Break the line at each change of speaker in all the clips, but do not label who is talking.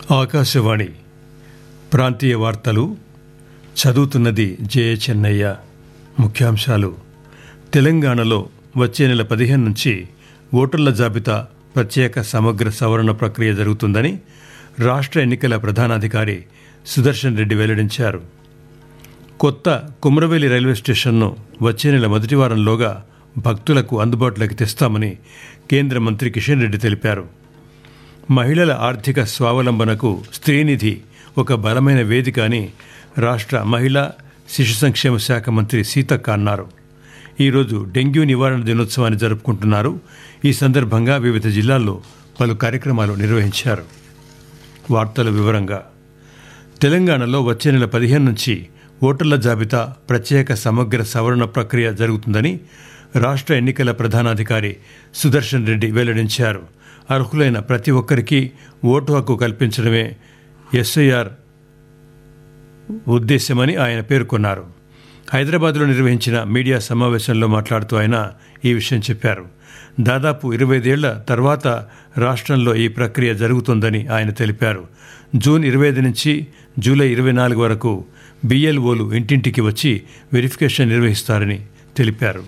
ఆకాశవాణి ప్రాంతీయ వార్తలు చదువుతున్నది జే చెన్నయ్య ముఖ్యాంశాలు తెలంగాణలో వచ్చే నెల పదిహేను నుంచి ఓటర్ల జాబితా ప్రత్యేక సమగ్ర సవరణ ప్రక్రియ జరుగుతుందని రాష్ట్ర ఎన్నికల ప్రధానాధికారి సుదర్శన్ రెడ్డి వెల్లడించారు కొత్త కుమ్రవేలి రైల్వే స్టేషన్ను వచ్చే నెల మొదటి వారంలోగా భక్తులకు అందుబాటులోకి తెస్తామని కేంద్ర మంత్రి కిషన్ రెడ్డి తెలిపారు మహిళల ఆర్థిక స్వావలంబనకు స్త్రీనిధి ఒక బలమైన వేదిక అని రాష్ట్ర మహిళా శిశు సంక్షేమ శాఖ మంత్రి సీతక్క అన్నారు ఈరోజు డెంగ్యూ నివారణ దినోత్సవాన్ని జరుపుకుంటున్నారు ఈ సందర్భంగా వివిధ జిల్లాల్లో పలు కార్యక్రమాలు నిర్వహించారు వార్తల వివరంగా తెలంగాణలో వచ్చే నెల పదిహేను నుంచి ఓటర్ల జాబితా ప్రత్యేక సమగ్ర సవరణ ప్రక్రియ జరుగుతుందని రాష్ట్ర ఎన్నికల ప్రధానాధికారి సుదర్శన్ రెడ్డి వెల్లడించారు అర్హులైన ప్రతి ఒక్కరికి ఓటు హక్కు కల్పించడమే ఎస్ఐఆర్ ఉద్దేశ్యమని ఆయన పేర్కొన్నారు హైదరాబాద్లో నిర్వహించిన మీడియా సమావేశంలో మాట్లాడుతూ ఆయన ఈ విషయం చెప్పారు దాదాపు ఇరవై ఐదేళ్ల తర్వాత రాష్ట్రంలో ఈ ప్రక్రియ జరుగుతుందని ఆయన తెలిపారు జూన్ ఇరవై ఐదు నుంచి జూలై ఇరవై నాలుగు వరకు బిఎల్ఓలు ఇంటింటికి వచ్చి వెరిఫికేషన్ నిర్వహిస్తారని తెలిపారు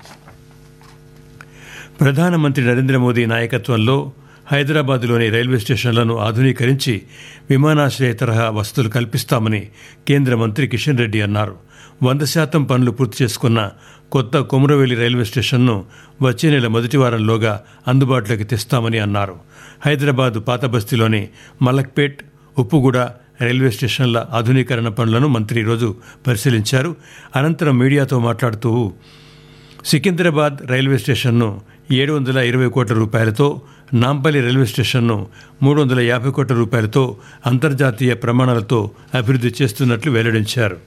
ప్రధానమంత్రి నరేంద్ర మోదీ నాయకత్వంలో హైదరాబాద్లోని రైల్వే స్టేషన్లను ఆధునీకరించి విమానాశ్రయ తరహా వసతులు కల్పిస్తామని కేంద్ర మంత్రి కిషన్ రెడ్డి అన్నారు వంద శాతం పనులు పూర్తి చేసుకున్న కొత్త కొమురవేలి రైల్వే స్టేషన్ను వచ్చే నెల మొదటి వారంలోగా అందుబాటులోకి తెస్తామని అన్నారు హైదరాబాద్ పాత బస్తీలోని మలక్పేట్ ఉప్పుగూడ రైల్వే స్టేషన్ల ఆధునీకరణ పనులను మంత్రి ఈరోజు పరిశీలించారు అనంతరం మీడియాతో మాట్లాడుతూ సికింద్రాబాద్ రైల్వే స్టేషన్ను ఏడు వందల ఇరవై కోట్ల రూపాయలతో నాంపల్లి రైల్వే స్టేషన్ను మూడు వందల యాభై కోట్ల రూపాయలతో అంతర్జాతీయ ప్రమాణాలతో అభివృద్ధి చేస్తున్నట్లు వెల్లడించారు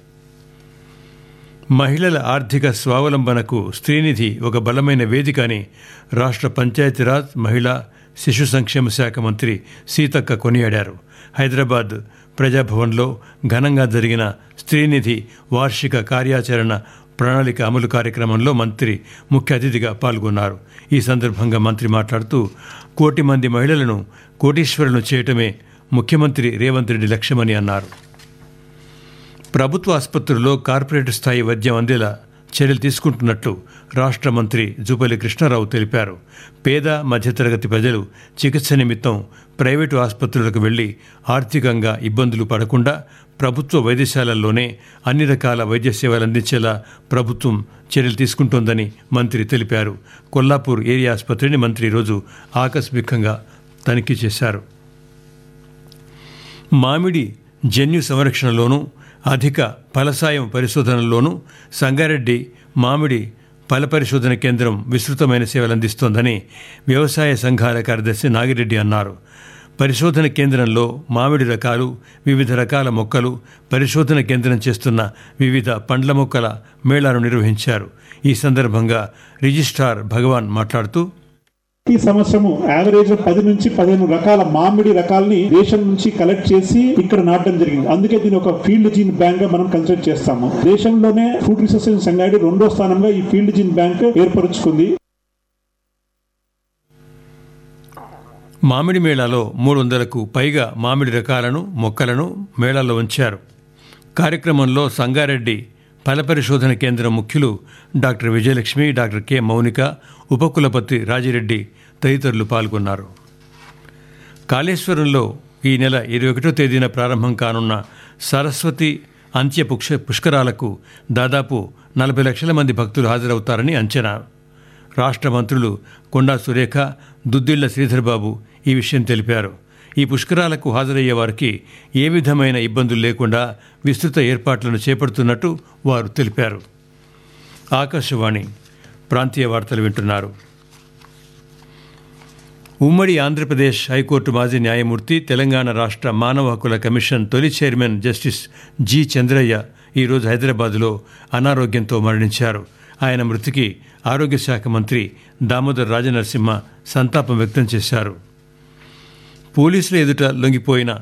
మహిళల ఆర్థిక స్వావలంబనకు స్త్రీనిధి ఒక బలమైన వేదిక అని రాష్ట్ర పంచాయతీరాజ్ మహిళా శిశు సంక్షేమ శాఖ మంత్రి సీతక్క కొనియాడారు హైదరాబాద్ ప్రజాభవన్లో ఘనంగా జరిగిన స్త్రీనిధి వార్షిక కార్యాచరణ ప్రణాళిక అమలు కార్యక్రమంలో మంత్రి ముఖ్య అతిథిగా పాల్గొన్నారు ఈ సందర్భంగా మంత్రి మాట్లాడుతూ కోటి మంది మహిళలను కోటీశ్వరులను చేయటమే ముఖ్యమంత్రి రేవంత్ రెడ్డి లక్ష్యమని అన్నారు ప్రభుత్వ ఆసుపత్రుల్లో కార్పొరేట్ స్థాయి వైద్యం అందేలా చర్యలు తీసుకుంటున్నట్లు రాష్ట్ర మంత్రి జూపల్లి కృష్ణారావు తెలిపారు పేద మధ్యతరగతి ప్రజలు చికిత్స నిమిత్తం ప్రైవేటు ఆసుపత్రులకు వెళ్లి ఆర్థికంగా ఇబ్బందులు పడకుండా ప్రభుత్వ వైద్యశాలల్లోనే అన్ని రకాల వైద్య సేవలు అందించేలా ప్రభుత్వం చర్యలు తీసుకుంటోందని మంత్రి తెలిపారు కొల్లాపూర్ ఏరియా ఆసుపత్రిని మంత్రి ఈరోజు ఆకస్మికంగా తనిఖీ చేశారు మామిడి జన్యు సంరక్షణలోనూ అధిక ఫలసాయం పరిశోధనలోనూ సంగారెడ్డి మామిడి ఫల పరిశోధన కేంద్రం విస్తృతమైన సేవలు అందిస్తోందని వ్యవసాయ సంఘాల కార్యదర్శి నాగిరెడ్డి అన్నారు పరిశోధన కేంద్రంలో మామిడి రకాలు వివిధ రకాల మొక్కలు పరిశోధన కేంద్రం చేస్తున్న వివిధ పండ్ల మొక్కల మేళాను నిర్వహించారు ఈ సందర్భంగా రిజిస్ట్రార్ భగవాన్ మాట్లాడుతూ
ఈ సంవత్సరము యావరేజ్ పది నుంచి పదిహేను రకాల మామిడి రకాలని దేశం నుంచి కలెక్ట్ చేసి ఇక్కడ నాటడం జరిగింది అందుకే దీని ఒక ఫీల్డ్ జీన్ బ్యాంక్ గా మనం కన్సిడర్ చేస్తాము దేశంలోనే ఫుడ్ రీసెర్చ్ సంగారెడ్డి రెండో స్థానంగా ఈ ఫీల్డ్ జీన్ బ్యాంక్ ఏర్పరుచుకుంది
మామిడి మేళాలో మూడు వందలకు పైగా మామిడి రకాలను మొక్కలను మేళాలో ఉంచారు కార్యక్రమంలో సంగారెడ్డి ఫల పరిశోధన కేంద్రం ముఖ్యులు doctor Vijayalakshmi doctor K Mounika ఉపకులపతి రాజిరెడ్డి తదితరులు పాల్గొన్నారు కాళేశ్వరంలో ఈ నెల ఇరవై ఒకటో తేదీన ప్రారంభం కానున్న సరస్వతి అంత్య పుక్ష పుష్కరాలకు దాదాపు నలభై లక్షల మంది భక్తులు హాజరవుతారని అంచనా రాష్ట్ర మంత్రులు కొండా సురేఖ దుద్దిళ్ల శ్రీధర్బాబు ఈ విషయం తెలిపారు ఈ పుష్కరాలకు హాజరయ్యే వారికి ఏ విధమైన ఇబ్బందులు లేకుండా విస్తృత ఏర్పాట్లను చేపడుతున్నట్టు వారు తెలిపారు ఆకాశవాణి ప్రాంతీయ వార్తలు వింటున్నారు ఉమ్మడి ఆంధ్రప్రదేశ్ హైకోర్టు మాజీ న్యాయమూర్తి తెలంగాణ రాష్ట్ర మానవ హక్కుల కమిషన్ తొలి చైర్మన్ జస్టిస్ జి చంద్రయ్య ఈరోజు హైదరాబాద్లో అనారోగ్యంతో మరణించారు ఆయన మృతికి ఆరోగ్య శాఖ మంత్రి దామోదర్ రాజనరసింహ సంతాపం వ్యక్తం చేశారు పోలీసుల ఎదుట లొంగిపోయిన